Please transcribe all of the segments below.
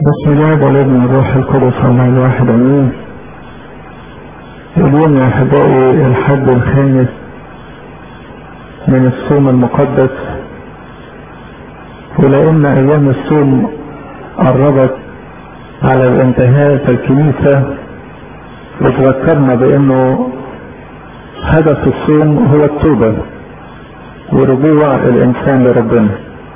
بسم الله والابن الروح القدس الله الواحد امين اليوم يا احبائي الحد الخامس من الصوم المقدس ولان ايام الصوم قربت على الانتهاء فالكنيسة بتذكرنا بانه هدف الصوم هو التوبة ورجوع الانسان لربنا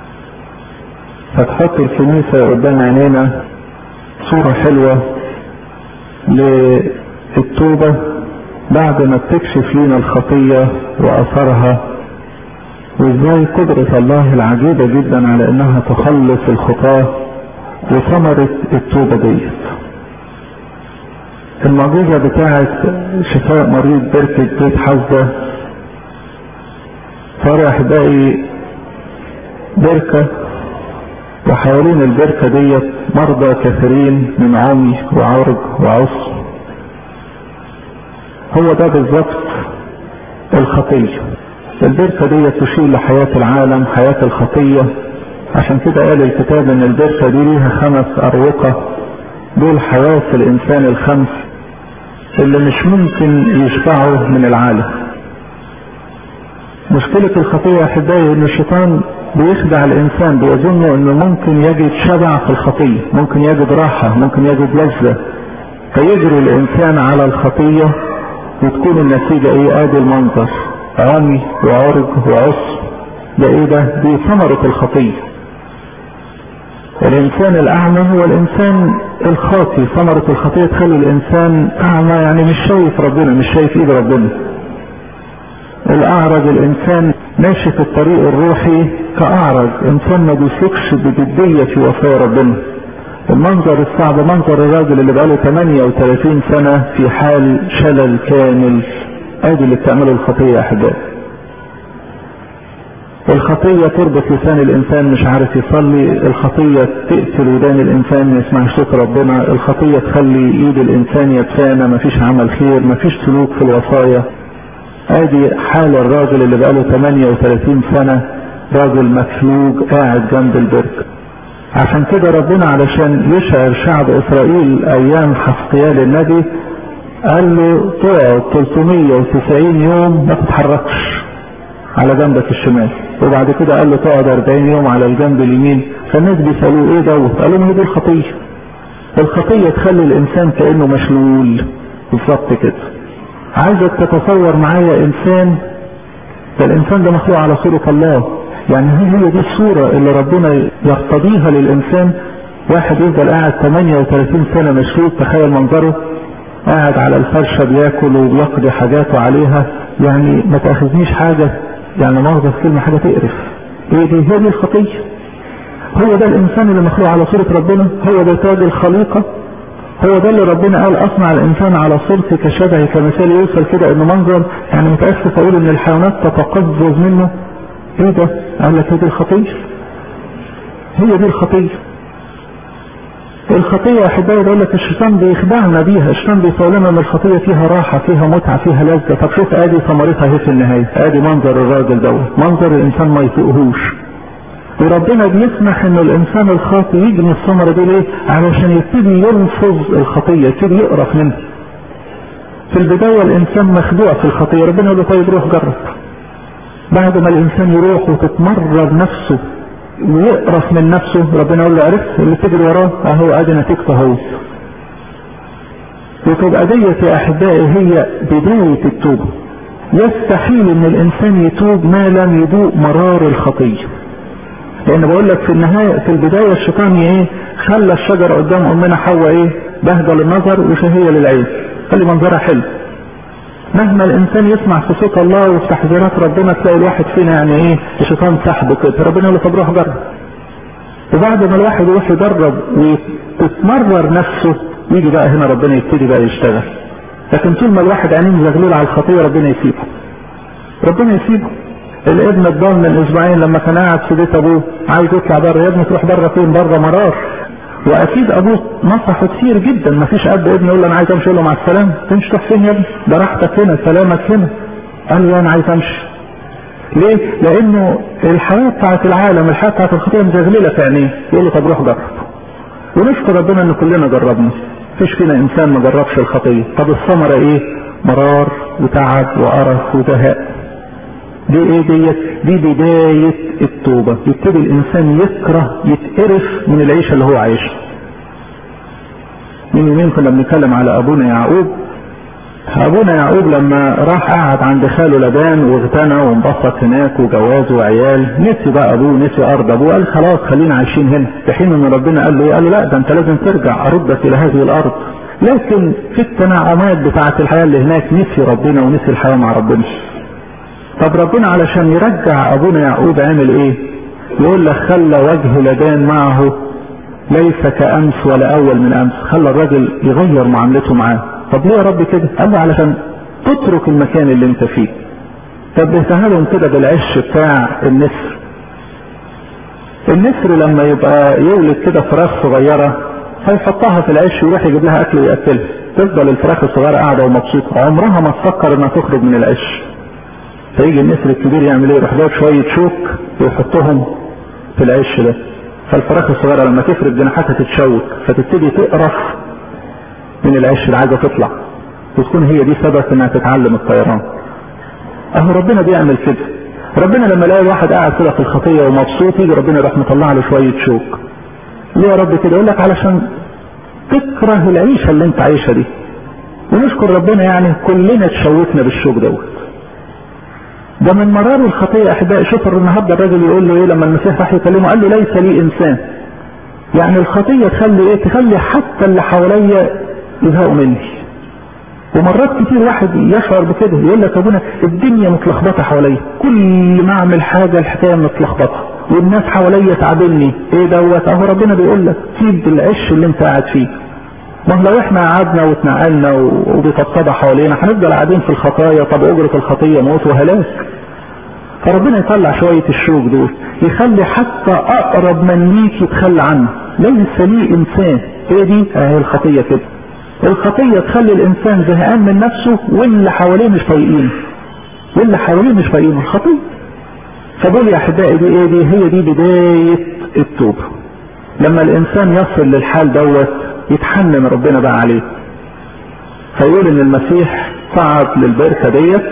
فتحط الكنيسة قدام عينينا صورة حلوة للتوبة بعد ما بتكشف لنا الخطية وأثرها وازاي قدرة الله العجيبة جدا على انها تخلص الخطاة وثمرة التوبة ديت المعجزة بتاعت شفاء مريض بركة بيت حزة صار احبائي بركة وحوالين البركة ديت مرضى كثيرين من عمي وعرج وعص هو ده بالظبط الخطية البركة ديت تشير لحياة العالم حياة الخطية عشان كده قال الكتاب ان البركة دي ليها خمس اروقة دول حواس الانسان الخمس اللي مش ممكن يشبعوا من العالم مشكلة الخطية يا احبائي ان الشيطان بيخدع الانسان بيظن انه ممكن يجد شبع في الخطية ممكن يجد راحة ممكن يجد لذة فيجري الانسان على الخطية وتكون النتيجة ايه ادي المنظر عمي وعرج وعص ده ايه ده دي ثمرة الخطية الانسان الاعمى هو الانسان الخاطي ثمرة الخطية تخلي الانسان اعمى يعني مش شايف ربنا مش شايف ايد ربنا الاعرج الانسان ماشي في الطريق الروحي كاعرج انسان ما بيسلكش بجدية في وصايا ربنا المنظر الصعب منظر الراجل اللي بقاله 38 سنة في حال شلل كامل ادي اللي بتعمله الخطية يا احبائي الخطية تربط لسان الانسان مش عارف يصلي الخطية تقتل ودان الانسان ما يسمعش صوت ربنا الخطية تخلي ايد الانسان يبسانة مفيش عمل خير مفيش سلوك في الوصايا ادي حال الراجل اللي بقاله 38 سنة راجل مفلوج قاعد جنب البرك عشان كده ربنا علشان يشعر شعب اسرائيل ايام حسقيال النبي قال له تقعد 390 يوم ما تتحركش على جنبك الشمال وبعد كده قال له تقعد 40 يوم على الجنب اليمين فالناس بيسالوه ايه دوت قالوا له دي الخطيه الخطيه تخلي الانسان كانه مشلول بالظبط كده عايزك تتصور معايا انسان ده الانسان ده مخلوق على صورة الله يعني هي هي دي الصورة اللي ربنا يرتضيها للانسان واحد يفضل قاعد 38 سنة مشلول تخيل منظره قاعد على الفرشة بياكل وبيقضي حاجاته عليها يعني ما تاخذنيش حاجة يعني مؤاخذة في كلمة حاجة تقرف ايه دي هي دي الخطية هو ده الانسان اللي مخلوق على صورة ربنا هو ده تاج الخليقة هو ده اللي ربنا قال اصنع الانسان على صورتي كشبهي كمثال يوصل كده انه منظر يعني متاسف اقول ان الحيوانات تتقزز منه ايه ده قال لك هي دي الخطيه هي دي الخطيه الخطيه يا احبائي بقول لك الشيطان بيخدعنا بيها الشيطان بيقول لنا ان الخطيه فيها راحه فيها متعه فيها لذه طب شوف ادي ثمرتها اهي في النهايه ادي منظر الراجل دوت منظر الانسان ما يطيقهوش وربنا بيسمح ان الانسان الخاطئ يجني الثمرة دي ليه علشان يبتدي ينفذ الخطية يبتدي يقرف منها في البداية الانسان مخدوع في الخطية ربنا يقول له طيب روح جرب بعد ما الانسان يروح وتتمرر نفسه ويقرف من نفسه ربنا يقول له عرفت اللي تجري وراه اهو ادي نتيجته اهو وتبقى ديت يا احبائي هي بداية التوبة يستحيل ان الانسان يتوب ما لم يذوق مرار الخطيه لان بقول لك في النهاية في البداية الشيطان ايه خلى الشجرة قدام امنا حواء ايه بهجة للنظر وشهية للعين خلي منظرها حلو مهما الانسان يسمع في صوت الله وفي تحذيرات ربنا تلاقي الواحد فينا يعني ايه الشيطان سحبه كده ربنا يقول له طب روح جرب وبعد ما الواحد يروح يجرب وتتمرر نفسه يجي بقى هنا ربنا يبتدي بقى يشتغل لكن طول ما الواحد عينيه مزغلول على الخطيه ربنا يسيبه ربنا يسيبه الابن الضال من اسبوعين لما كان قاعد في بيت ابوه عايز يطلع بره يا ابني تروح بره فين بره مرار واكيد ابوه نصحه كتير جدا ما فيش اب ابن يقول له انا عايز امشي يقول له مع السلامه تمشي تروح فين يا ابني ده راحتك هنا سلامك هنا قال له انا عايز امشي ليه لانه الحياه بتاعت العالم الحياه بتاعت الخطيه مزغلله في عينيه يقول له طب روح جرب ونشكر ربنا ان كلنا جربنا مفيش فينا انسان ما جربش الخطيه طب الثمره ايه مرار وتعب وقرف وزهق دي ايه ديت دي بداية التوبة يبتدي الانسان يكره يتقرف من العيشة اللي هو عايشها من يومين كنا بنتكلم على ابونا يعقوب ابونا يعقوب لما راح قعد عند خاله لبان واغتنى وانبسط هناك وجواز وعيال نسي بقى ابوه نسي ارض ابوه قال خلاص خلينا عايشين هنا في حين ان ربنا قال له قال له لا ده انت لازم ترجع اردك الى هذه الارض لكن في التنعمات بتاعه الحياه اللي هناك نسي ربنا ونسي الحياه مع ربنا طب ربنا علشان يرجع ابونا يعقوب عمل ايه يقول لك خلى وجه لبان معه ليس كامس ولا اول من امس خلى الراجل يغير معاملته معاه طب ليه يا رب كده قال له علشان تترك المكان اللي انت فيه طب لهم كده بالعش بتاع النسر النسر لما يبقى يولد كده فراخ صغيرة هيحطها في العش ويروح يجيب لها اكل ويأكلها تفضل الفراخ الصغيرة قاعدة ومبسوطة عمرها ما تفكر انها تخرج من العش فيجي النسر الكبير يعمل ايه يروح جايب شوية شوك ويحطهم في العش ده فالفراخ الصغيرة لما تفرد جناحاتها تتشوك فتبتدي تقرف من العش اللي عايزة تطلع وتكون هي دي سبب انها تتعلم الطيران اهو ربنا بيعمل كده ربنا لما يلاقي واحد قاعد كده في الخطية ومبسوط يجي ربنا يروح مطلع له شوية شوك ليه يا رب كده يقول لك علشان تكره العيشة اللي انت عايشها دي ونشكر ربنا يعني كلنا تشوكنا بالشوك دوت ده من مرار الخطيئة احبائي شوف النهارده الراجل يقول له ايه لما المسيح راح يكلمه قال له ليس لي انسان يعني الخطية تخلي ايه تخلي حتى اللي حواليا يزهقوا مني ومرات كتير واحد يشعر بكده يقول لك ابونا الدنيا متلخبطه حواليا كل ما اعمل حاجه الحكايه متلخبطه والناس حواليا تعبني ايه دوت اهو ربنا بيقول لك سيب العش اللي انت قاعد فيه ما لو احنا قعدنا واتنقلنا وبيطبطبة حوالينا هنفضل قاعدين في الخطايا طب اجرة الخطية موت وهلاك فربنا يطلع شوية الشوك دول يخلي حتى اقرب من ليك يتخلى عنه ليس لي انسان هي دي اهي الخطية كده الخطية تخلي الانسان زهقان من نفسه واللي حواليه مش طايقينه واللي حواليه مش طايقينه الخطية فدول يا احبائي دي ايه دي هي دي بداية التوبة لما الانسان يصل للحال دوت يتحنن ربنا بقى عليه فيقول ان المسيح صعد للبركة ديت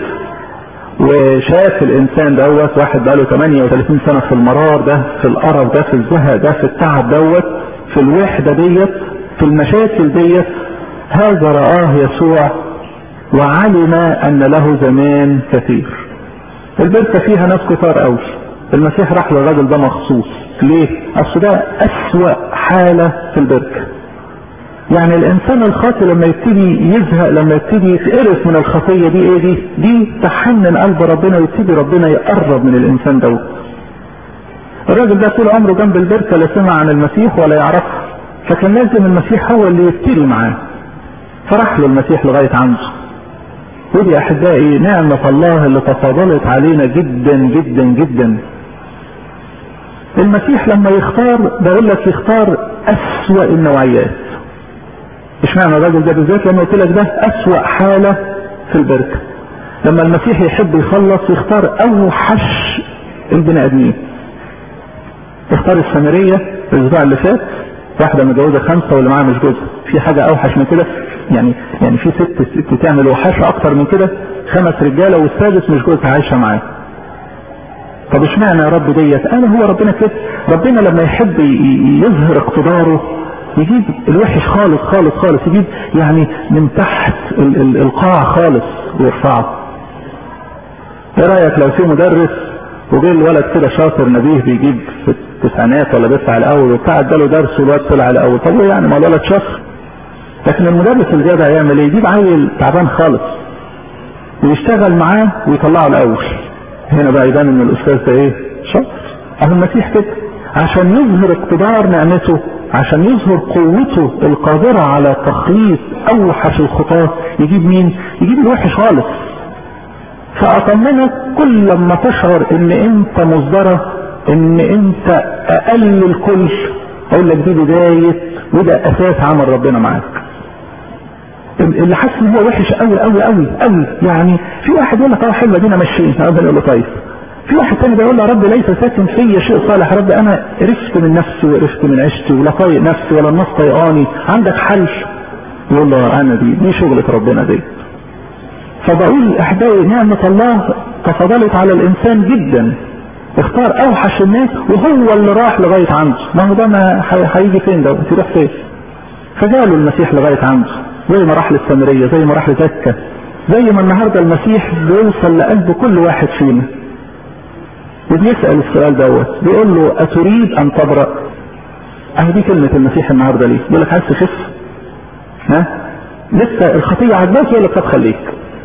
وشاف الانسان دوت واحد بقاله 38 سنة في المرار ده في القرف ده في الزهق ده في التعب دوت في الوحدة ديت في المشاكل ديت هذا رآه يسوع وعلم ان له زمان كثير البركة فيها ناس كتار قوي المسيح راح للراجل ده مخصوص ليه اصل ده اسوأ حالة في البركة يعني الانسان الخاطئ لما يبتدي يزهق لما يبتدي يتقرف من الخطية دي ايه دي دي تحنن قلب ربنا ويبتدي ربنا يقرب من الانسان دوت الراجل ده طول عمره جنب البركة لا سمع عن المسيح ولا يعرفها فكان لازم المسيح هو اللي يبتدي معاه فراح له المسيح لغاية عنده ودي احبائي نعمة الله اللي تفاضلت علينا جدا جدا جدا المسيح لما يختار بقول لك يختار اسوأ النوعيات اشمعنى الراجل ده بالذات لما قلت لك ده اسوأ حالة في البركة لما المسيح يحب يخلص يختار اوحش البني ادمين اختار السامرية الاسبوع اللي فات واحدة متجوزة خمسة واللي معاها مش جوزها في حاجة اوحش من كده يعني يعني في ست ست تعمل وحشة اكتر من كده خمس رجالة والسادس مش جوزها عايشة معاه طب اشمعنى يا رب ديت انا هو ربنا كده ربنا لما يحب يظهر اقتداره يجيب الوحش خالص خالص خالص يجيب يعني من تحت ال ال القاع خالص ويرفعه ايه رايك لو في مدرس وجه الولد كده شاطر نبيه بيجيب في التسعينات ولا بيطلع الاول وبتاع اداله درس والواد طلع الاول طب يعني ما الولد شاطر لكن المدرس الجدع هيعمل ايه يجيب عيل تعبان خالص ويشتغل معاه ويطلعه الاول هنا بقى يبان ان الاستاذ ده ايه شاطر اهو المسيح كده عشان يظهر اقتدار نعمته عشان يظهر قوته القادرة على تخليص اوحش الخطاة يجيب مين يجيب الوحش خالص فاطمنك كل لما تشعر ان انت مصدرة ان انت اقل الكل اقول لك دي بداية وده اساس عمل ربنا معاك اللي حاسس ان هو وحش قوي قوي قوي قوي يعني في واحد يقول لك اه حلوه دي انا مشيت انا يقول له طيب في واحد تاني بيقول له يا رب ليس ساكن في شيء صالح يا رب انا قرفت من نفسي وقرفت من عيشتي ولا طايق نفسي ولا الناس طايقاني عندك حل يقول له انا دي دي شغلة ربنا دي فبقول احبائي نعمة الله تفضلت على الانسان جدا اختار اوحش الناس وهو اللي راح لغاية عنده ما هو ده ما هيجي فين ده يروح فين فجاله المسيح لغاية عنده زي ما راح للسامرية زي ما راح لزكا زي ما النهاردة المسيح بيوصل لقلب كل واحد فينا وبيسأل السؤال دوت بيقول له أتريد أن تبرأ أهي دي كلمة المسيح النهاردة ليه بيقول لك عايز تخف ها لسه الخطية عجباك يقول لك طب خليك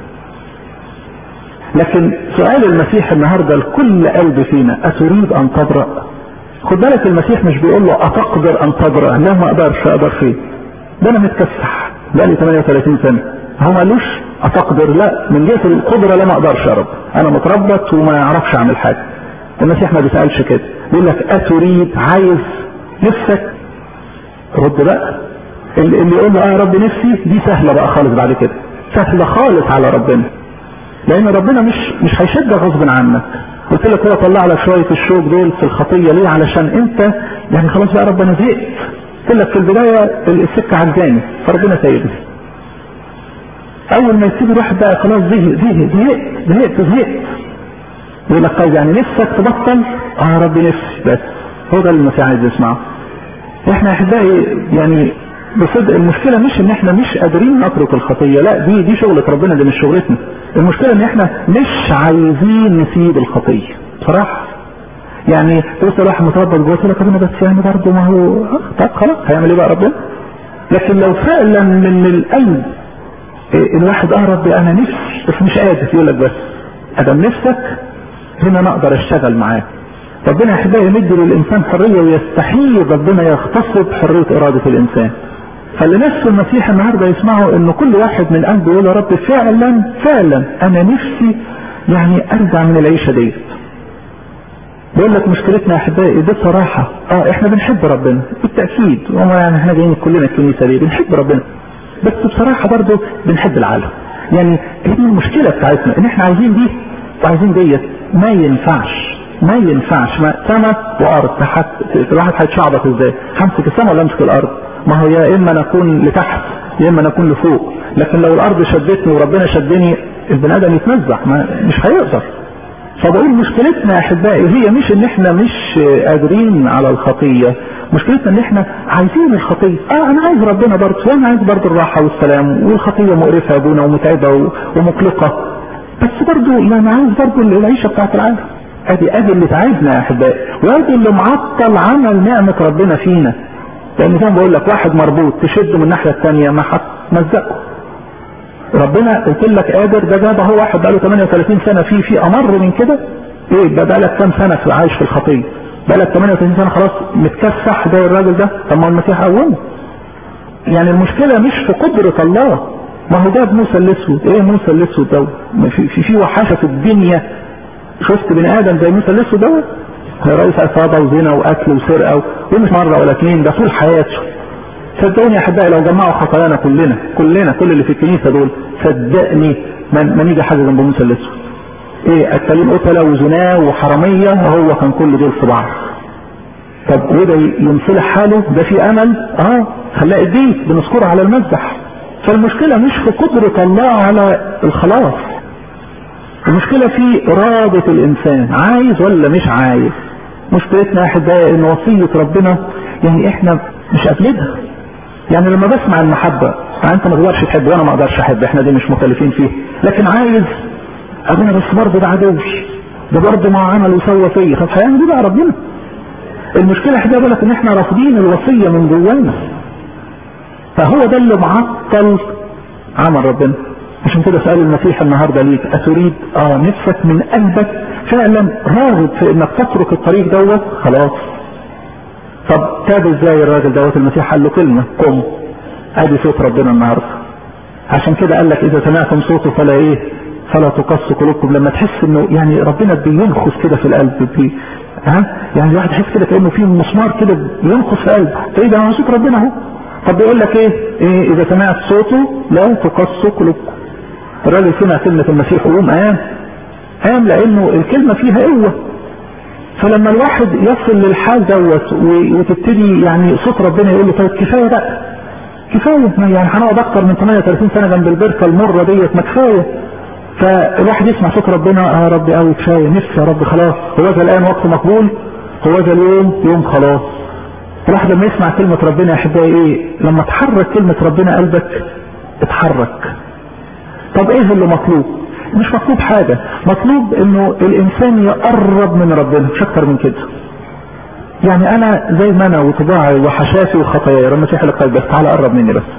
لكن سؤال المسيح النهاردة لكل قلب فينا أتريد أن تبرأ خد بالك المسيح مش بيقول له أتقدر أن تبرأ لا ما أقدرش أقدر فين ده أنا متكسح بقالي 38 سنة هو ما قالوش أتقدر لا من جهة القدرة لا ما أقدرش يا رب أنا متربط وما أعرفش أعمل حاجة المسيح ما بيسألش كده بيقول لك أتريد عايز نفسك رد بقى اللي يقول له اه يا رب نفسي دي سهلة بقى خالص بعد كده سهلة خالص على ربنا لان ربنا مش مش هيشدك غصب عنك قلت لك هو طلع لك شوية الشوك دول في الخطية ليه علشان انت يعني خلاص بقى ربنا زهقت قلت لك في البداية السكة عجباني فربنا سايبني اول ما يسيب الواحد بقى خلاص زهق زهق زهقت زهقت زهقت يقول لك طيب يعني نفسك تبطل اه يا رب نفسي بس هو ده اللي المسيح عايز يسمعه احنا احبائي يعني بصدق المشكلة مش ان احنا مش قادرين نترك الخطية لا دي دي شغلة ربنا دي مش شغلتنا المشكلة ان احنا مش عايزين نسيب الخطية صراحة يعني بص الواحد متربط جوه لك ربنا بس يعني برضه ما هو طب خلاص هيعمل ايه بقى ربنا لكن لو فعلا من القلب الواحد اه ربي انا نفسي بس مش قادر يقول لك بس ادم نفسك هنا انا اقدر اشتغل معاه ربنا يحبها يمد للانسان حرية ويستحيل ربنا يغتصب حرية ارادة الانسان فاللي نفس المسيح النهاردة يسمعه ان كل واحد من قلبه يقول يا رب فعلا فعلا انا نفسي يعني ارجع من العيشة ديت بقول لك مشكلتنا يا احبائي دي صراحة اه احنا بنحب ربنا بالتأكيد وما يعني احنا جايين كلنا الكنيسة دي بنحب ربنا بس بصراحة برضه بنحب العالم يعني هي المشكلة بتاعتنا ان احنا عايزين دي وعايزين ديت ما ينفعش ما ينفعش ما سما وارض تحت الواحد هيتشعبط ازاي همسك السما ولا امسك الارض ما هو يا اما نكون لتحت يا اما نكون لفوق لكن لو الارض شدتني وربنا شدني البني ادم يتمزح ما مش هيقدر فبقول مشكلتنا يا احبائي هي مش ان احنا مش قادرين على الخطيه مشكلتنا ان احنا عايزين الخطيه اه انا عايز ربنا برضه وانا عايز برضه الراحه والسلام والخطيه مقرفه يا ابونا ومتعبه ومقلقه بس برضه يعني عايز برضه العيشه بتاعت العالم ادي ادي اللي تعبنا يا احبائي وادي اللي معطل عمل نعمه ربنا فينا لان زي ما بقول لك واحد مربوط تشده من الناحيه الثانيه ما هتمزقه ربنا قلت لك قادر ده جاب هو واحد بقاله 38 سنه فيه في امر من كده ايه ده بقالك كام سنه في عايش في الخطيه بقالك 38 سنه خلاص متكسح زي الراجل ده طب ما المسيح قومه يعني المشكله مش في قدره الله ما هو جاب موسى الاسود ايه موسى الاسود دوت في في, في وحشه في الدنيا شفت بني ادم زي موسى الاسود دوت رئيس عصابه وزنا وقتل وسرقه ومش مره ولا اثنين ده طول حياته صدقوني يا احبائي لو جمعوا خطايانا كلنا كلنا كل اللي في الكنيسه دول صدقني ما نيجي حاجه جنب موسى الاسود ايه قتالين قتله وزناه وحراميه هو كان كل دول في بعض طب وده ينصلح حاله ده في امل اه هنلاقي دي بنذكرها على المذبح فالمشكله مش في قدره الله على الخلاص المشكله في اراده الانسان عايز ولا مش عايز مشكلتنا يا احبائي ان وصيه ربنا يعني احنا مش قابلينها يعني لما بسمع المحبة انت ما تقدرش تحب وانا ما اقدرش احب احنا دي مش مختلفين فيه لكن عايز ابونا بس برضه ده عدوي ده برضه ما عمل وسوى فيا طب هيعمل ايه بقى ربنا المشكلة احنا بالك ان احنا رافضين الوصية من جوانا فهو ده اللي معطل عمل ربنا عشان كده سأل المسيح النهاردة ليك أتريد اه نفسك من قلبك فعلا راغب في انك تترك الطريق دوت خلاص طب تاب ازاي الراجل دوت المسيح قال له كلمة قم ادي صوت ربنا النهاردة عشان كده قال لك اذا سمعتم صوته فلا ايه فلا تقص قلوبكم لما تحس انه يعني ربنا بينخس كده في القلب بي ها يعني الواحد يحس كده كانه في مسمار كده بينخس في قلبه ايه ده صوت ربنا اهو طب بيقول لك ايه, إيه اذا سمعت صوته لا تقص قلوبكم الراجل سمع كلمة المسيح وقوم قام قام لانه الكلمة فيها قوة فلما الواحد يصل للحال دوت وتبتدي يعني صوت ربنا يقول له طيب كفاية بقى كفاية يعني هنقعد اكتر من 38 سنة جنب البركة المرة ديت ما كفاية فالواحد يسمع صوت ربنا اه ربي قوي كفاية نفسي يا رب خلاص هو ذا الان وقت مقبول هو ذا اليوم يوم خلاص الواحد لما يسمع كلمة ربنا يا احبائي ايه لما تحرك كلمة ربنا قلبك اتحرك طب ايه اللي مطلوب مش مطلوب حاجة مطلوب انه الانسان يقرب من ربنا مش اكتر من كده يعني انا زي ما انا وطباعي وحشاتي وخطاياي لما تحل القلب بس تعالى قرب مني بس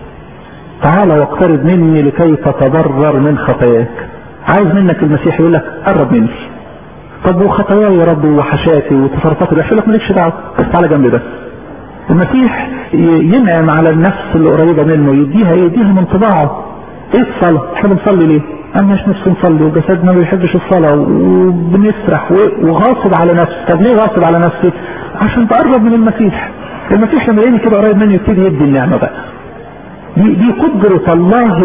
تعالى واقترب مني لكي تتضرر من خطاياك عايز منك المسيح يقول لك قرب مني طب وخطاياي يا رب وحشاتي وتصرفاتي الوحشه لك مالكش دعوه بس تعالى جنبي بس المسيح ينعم على النفس اللي قريبه منه يديها ايه يديها من طباعه ايه الصلاه احنا بنصلي ليه انا مش نفسي نصلي وجسدنا ما بيحبش الصلاه وبنسرح وغاصب على نفسي طب ليه غاصب على نفسي عشان تقرب من المسيح المسيح لما يلاقيني كده قريب مني يبتدي يدي النعمه بقى دي دي قدرة الله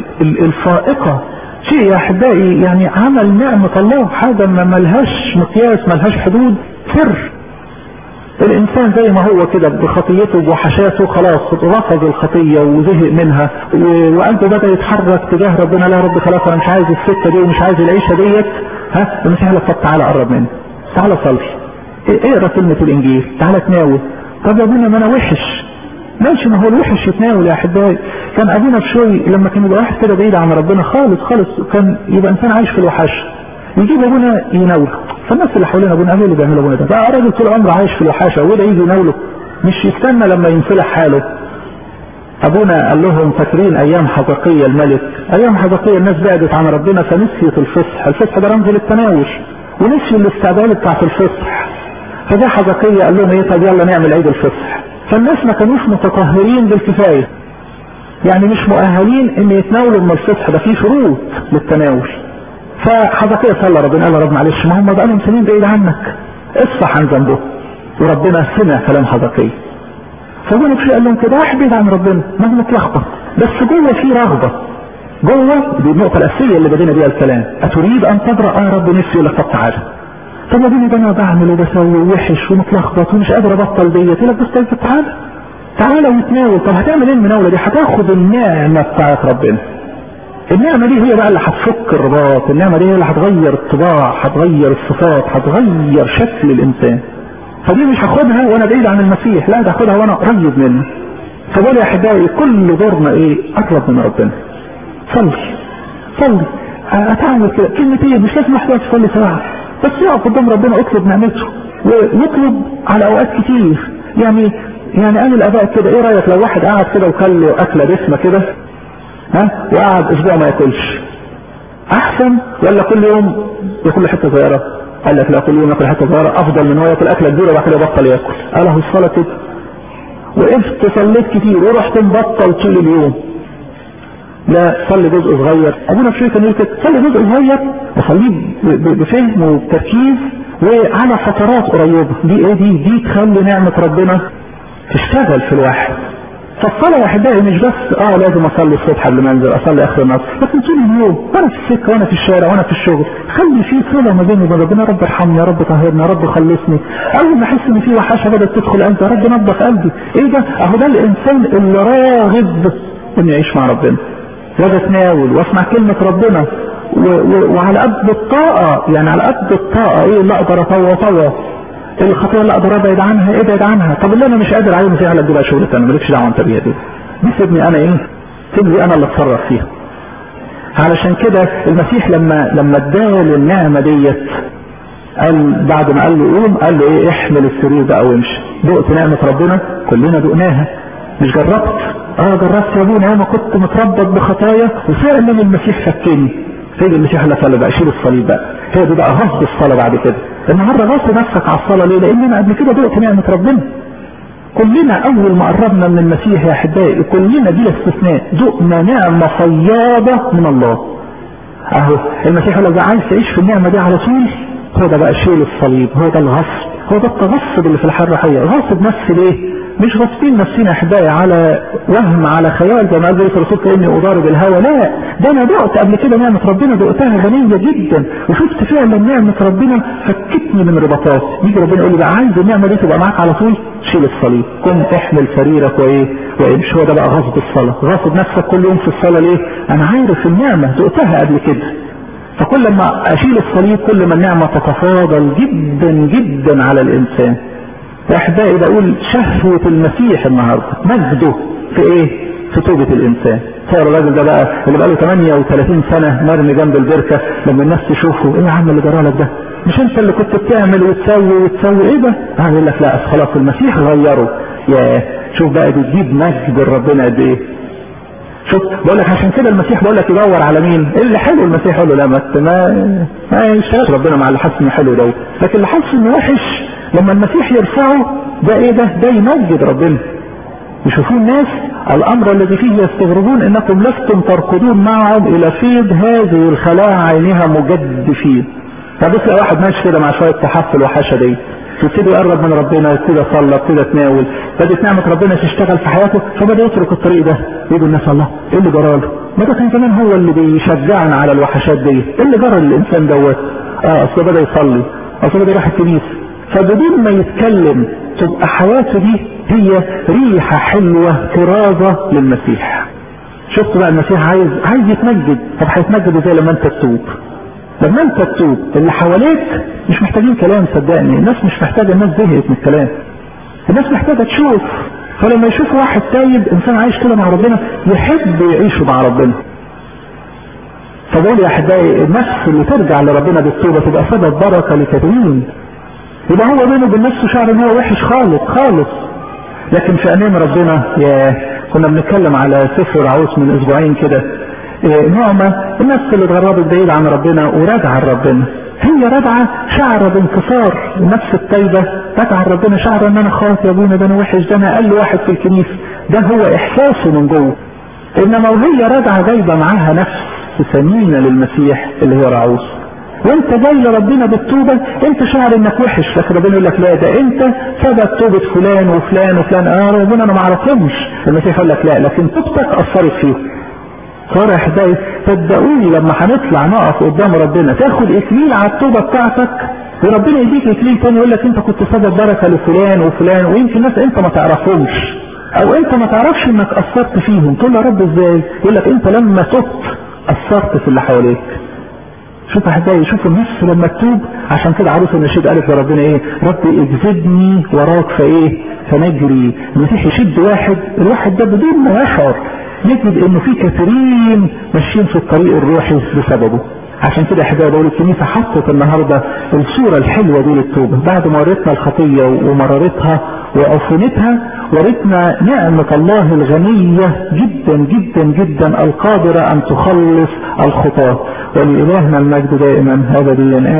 الفائقة شيء يا احبائي يعني عمل نعمة الله حاجة ما ملهاش مقياس ملهاش حدود سر الانسان زي ما هو كده بخطيته وحشاته خلاص رفض الخطية وزهق منها وقلبه بدأ يتحرك تجاه ربنا لا رب خلاص انا مش عايز السكة دي ومش عايز العيشة ديت ها المسيح لك طب تعالى قرب مني تعالى صلي اقرا كلمة الانجيل تعالى تناول طب يا ابونا ما انا وحش ماشي ما هو الوحش يتناول يا احبائي كان ابونا بشوي لما كان يبقى واحد كده بعيد عن ربنا خالص خالص كان يبقى انسان عايش في الوحش يجيب ابونا يناوله فالناس اللي حوالين ابونا قالوا اللي بيعملوا ابونا ده بقى راجل طول عمره عايش في الوحاشه وده يجي يناوله مش يستنى لما ينصلح حاله ابونا قال لهم فاكرين ايام حزقية الملك ايام حزقية الناس بعدت عن ربنا فنسيت الفصح الفصح ده رمز للتناوش ونسيوا الاستعداد بتاعت الفصح فجاء حزقية قال لهم ايه طب يلا نعمل عيد الفصح فالناس ما كانوش متطهرين بالكفاية يعني مش مؤهلين ان يتناولوا من الفصح ده في شروط للتناول فحزقية صلى ربنا قال رب معلش ما هم بقالهم سنين بعيد عنك اصفح عن ذنبه وربنا سمع كلام حزقية فابونا بشيء قال لهم كده واحد بعيد عن ربنا ما هو متلخبط بس جوه في رغبة جوه دي النقطة الأساسية اللي بدينا بيها الكلام أتريد أن تبرأ آه رب نفسي يقول لك طب تعالى طب يا بني ده انا بعمل وبسوي ووحش ومتلخبط ومش قادر ابطل ديت يقول لك بس طيب تعالى تعالى وتناول طب هتعمل ايه المناوله دي؟ هتاخد النعمه بتاعت ربنا. النعمه دي هي بقى اللي هتفك الرباط، النعمه دي هي اللي هتغير الطباع، هتغير الصفات، هتغير شكل الانسان. فدي مش هاخدها وانا بعيد عن المسيح، لا ده هاخدها وانا قريب منه. فبقول يا احبائي كل دورنا ايه؟ اقرب من ربنا. صلي صلي اتعامل كده كلمتين مش لازم واحد تصلي ساعه بس يقف قدام ربنا اطلب نعمته واطلب على اوقات كتير يعني يعني قال الاباء كده ايه رايك لو واحد قعد كده وكل له اكله دسمه كده ها وقعد اسبوع ما ياكلش احسن ولا كل يوم ياكل حته صغيره قال لك لا كل يوم ياكل حته صغيره افضل من هو ياكل اكله كبيره وبعد كده يبطل ياكل قال اهو الصلاه كده وقفت صليت كتير ورحت مبطل طول اليوم لا صلي جزء صغير ابونا في كان يقول كده صلي جزء صغير وصليه بفهم وبتركيز وعلى فترات قريبه دي ايه دي دي تخلي نعمه ربنا تشتغل في الواحد فالصلاة يا احبائي مش بس اه لازم اصلي الصبح قبل ما انزل اصلي اخر النهار لكن طول اليوم وانا في السكه وانا في الشارع وانا في الشغل خلي في صله ما بيني وبين ربنا يا رب ارحمني يا رب طهرني يا رب خلصني اول ما احس ان في وحشه بدات تدخل قلبي يا رب نظف قلبي ايه ده اهو ده الانسان اللي راغب انه يعيش مع ربنا واجي اتناول واسمع كلمة ربنا و و وعلى قد الطاقة يعني على قد الطاقة ايه اللي اقدر اطوى طوى الخطية اللي اقدر ابعد عنها ابعد عنها طب اللي انا مش قادر عليه مسيح لك دي بقى شغلة انا مالكش دعوة انت بيها دي دي سيبني انا ايه سيبني انا اللي اتصرف فيها علشان كده المسيح لما لما اداله النعمة ديت قال بعد ما قال له قوم قال له ايه احمل السرير بقى وامشي دقت نعمة ربنا كلنا دقناها مش جربت اه جربت يا ابونا انا كنت متربط بخطايا وفعلا المسيح فكني فين المسيح اللي صلى بقى شيل الصليب بقى هي دي بقى غصب الصلاه بعد كده النهارده غصب نفسك على الصلاه ليه؟ لان انا قبل كده دقت نعمه ربنا كلنا اول ما قربنا من المسيح يا احبائي كلنا بلا استثناء دقنا نعمه فياضه من الله اهو المسيح لو عايز تعيش في النعمه دي على طول هو ده بقى شيل الصليب هو ده الغصب هو ده التغصب اللي في الحرة حقيقة غاصب نفسي ليه مش غاصبين نفسنا احبائي على وهم على خيال زي ما قال بولس الرسول كاني اضارب الهوى لا ده انا دقت قبل كده نعمه ربنا دقتها غنيه جدا وشفت فعلا نعمه ربنا فكتني من رباطات يجي ربنا يقول لي بقى عايز النعمه دي تبقى معاك على طول شيل الصليب كن احمل سريرك وايه وامشي هو ده بقى غصب الصلاه غصب نفسك كل يوم في الصلاه ليه؟ انا عارف النعمه دقتها قبل كده فكل ما اشيل الصليب كل ما النعمه تتفاضل جدا جدا على الانسان احبائي بقول شهوة المسيح النهاردة مجده في ايه في توبة الانسان صار الراجل ده بقى اللي بقى له 38 سنة مرمي جنب البركة لما الناس تشوفه ايه يا عم اللي جرالك ده مش انت اللي كنت بتعمل وتسوي وتسوي ايه ده اه يقول لك لا خلاص المسيح غيره يا شوف بقى بتجيب مجد ربنا قد ايه شوف بقول لك عشان كده المسيح بقول لك يدور على مين اللي حلو المسيح يقول له لا ما ما ما يشتغلش ربنا مع اللي حاسس انه حلو ده لكن اللي حاسس انه وحش لما المسيح يرفعه ده ايه ده ده يمجد ربنا يشوفون الناس الامر الذي فيه يستغربون انكم لستم تركضون معهم الى فيض هذه الخلاعة عينها مجدفين فبص لو واحد ماشي كده مع شوية تحفل وحشة دي يبتدي يقرب من ربنا يبتدي يصلى يبتدي يتناول بدأت نعمة ربنا تشتغل في حياته فبدأ يترك الطريق ده يقول الناس الله ايه اللي جراله؟ ما ده كان كمان هو اللي بيشجعنا على الوحشات دي ايه اللي جرى للانسان دوت؟ اه اصل بدا يصلي اصل بدا يروح الكنيسه فبدون ما يتكلم تبقى حياته دي هي ريحة حلوة طرازة للمسيح شفت بقى المسيح عايز عايز يتمجد طب هيتمجد ازاي لما انت تتوب لما انت تتوب اللي حواليك مش محتاجين كلام صدقني الناس مش محتاجه الناس زهقت من الكلام الناس محتاجه تشوف فلما يشوفوا واحد تايب انسان عايش كده مع ربنا يحب يعيشوا مع ربنا فبقول يا احبائي النفس اللي ترجع لربنا بالتوبه تبقى سبب بركه لكثيرين يبقى هو بينه وبين نفسه شعر ان هو وحش خالص خالص لكن في امان ربنا يا كنا بنتكلم على سفر عوس من اسبوعين كده إيه نعمة النفس اللي اتغربت بعيد عن ربنا وراجعة لربنا هي راجعة شعر بانتصار النفس الطيبة راجعة لربنا شعر ان انا خاطي يا ابونا ده انا وحش ده انا اقل واحد في الكنيسة ده هو احساسه من جوه انما وهي راجعة جايبة معاها نفس ثمينة للمسيح اللي هو رعوس وانت جاي لربنا بالتوبة انت شعر انك وحش لكن ربنا يقول لك لا ده انت سبب توبة فلان وفلان وفلان اه ربنا انا ما اعرفهمش المسيح يقول لك لا لكن توبتك اثرت فيه صار يا احبائي صدقوني لما هنطلع نقف قدام ربنا تاخد اكليل على التوبة بتاعتك وربنا يديك اكليل تاني يقول لك انت كنت سبب بركة لفلان وفلان ويمكن ناس انت ما تعرفهمش او انت ما تعرفش انك اثرت فيهم تقول يا رب ازاي يقول لك انت لما تبت اثرت في اللي حواليك شوف احبائي شوف النفس لما تتوب عشان كده عروس النشيد قالت لربنا ايه ربي اجذبني وراك فايه فنجري المسيح يشد واحد الواحد ده بدون ما يشعر يجد انه في كثيرين ماشيين في الطريق الروحي بسببه عشان كده احبائي بقول الكنيسه حطت النهارده الصوره الحلوه دي للتوبه بعد ما وريتنا الخطيه ومرارتها وعفونتها ورثنا نعمة الله الغنية جدا جدا جدا القادرة أن تخلص الخطاة ولإلهنا المجد دائما أبديا